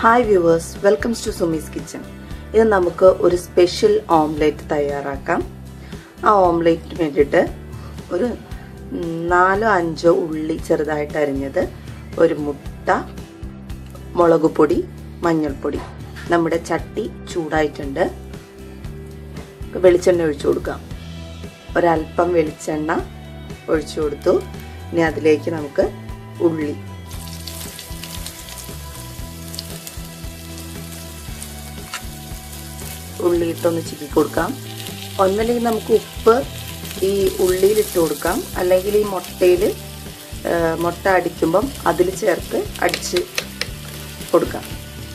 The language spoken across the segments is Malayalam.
hi viewers welcomes to Sumi's kitchen ഇത് നമുക്ക് ഒരു സ്പെഷ്യൽ ഓംലെറ്റ് തയ്യാറാക്കാം ആ ഓംലെറ്റിന് വേണ്ടിയിട്ട് ഒരു ഉം, നാലോ അഞ്ചോ ഉള്ളി ചെറുതായിട്ട് അരിഞ്ഞത് ഒരു മുട്ട മുളക് പൊടി മഞ്ഞൾപ്പൊടി നമ്മുടെ ചട്ടി ചൂടായിട്ടുണ്ട് വെളിച്ചെണ്ണ ഒഴിച്ചു കൊടുക്കാം ഒരല്പം വെളിച്ചെണ്ണ ഒഴിച്ചു കൊടുത്തു ഇനി അതിലേക്ക് നമുക്ക് ഉള്ളി ഉള്ളി ഇട്ടൊന്ന് ചിക്കി കൊടുക്കാം ഒന്നല്ലെങ്കിൽ നമുക്ക് ഉപ്പ് ഈ ഉള്ളിയിൽ ഇട്ട് കൊടുക്കാം അല്ലെങ്കിൽ ഈ മുട്ടയിൽ മുട്ട അടിക്കുമ്പം അതിൽ ചേർത്ത് അടിച്ച് കൊടുക്കാം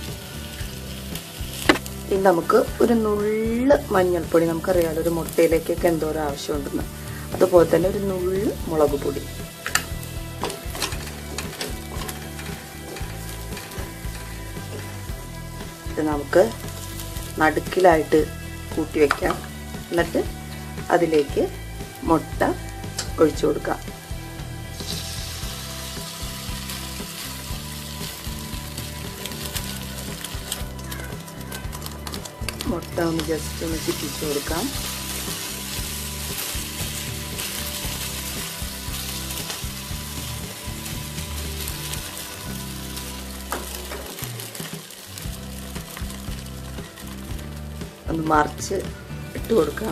ഇനി നമുക്ക് ഒരു നുള്ള് മഞ്ഞൾപ്പൊടി നമുക്കറിയാലോ ഒരു മുട്ടയിലേക്കൊക്കെ എന്തോരം ആവശ്യമുണ്ടെന്ന് അതുപോലെ തന്നെ ഒരു നുള്ള് മുളക് പൊടി ഇത് നമുക്ക് നടുക്കിലായിട്ട് കൂട്ടി വയ്ക്കാം എന്നിട്ട് അതിലേക്ക് മുട്ട ഒഴിച്ചു കൊടുക്കാം മുട്ട ഒന്ന് ജസ്റ്റ് ഒന്ന് ചിറ്റിച്ചു കൊടുക്കാം ഒന്ന് മറിച്ച് ഇട്ട് കൊടുക്കാം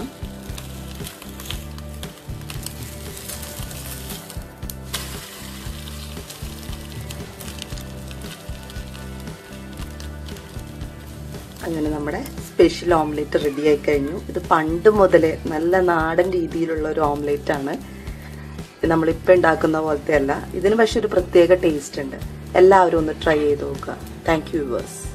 അങ്ങനെ നമ്മുടെ സ്പെഷ്യൽ ഓംലെറ്റ് റെഡി ആയി കഴിഞ്ഞു ഇത് പണ്ട് മുതലേ നല്ല നാടൻ രീതിയിലുള്ള ഒരു ഓംലെറ്റ് ആണ് നമ്മളിപ്പോൾ ഉണ്ടാക്കുന്ന പോലത്തെ അല്ല ഇതിന് പക്ഷെ ഒരു പ്രത്യേക ടേസ്റ്റ് ഉണ്ട് എല്ലാവരും ഒന്ന് ട്രൈ ചെയ്ത് നോക്കുക താങ്ക് യു വേഴ്സ്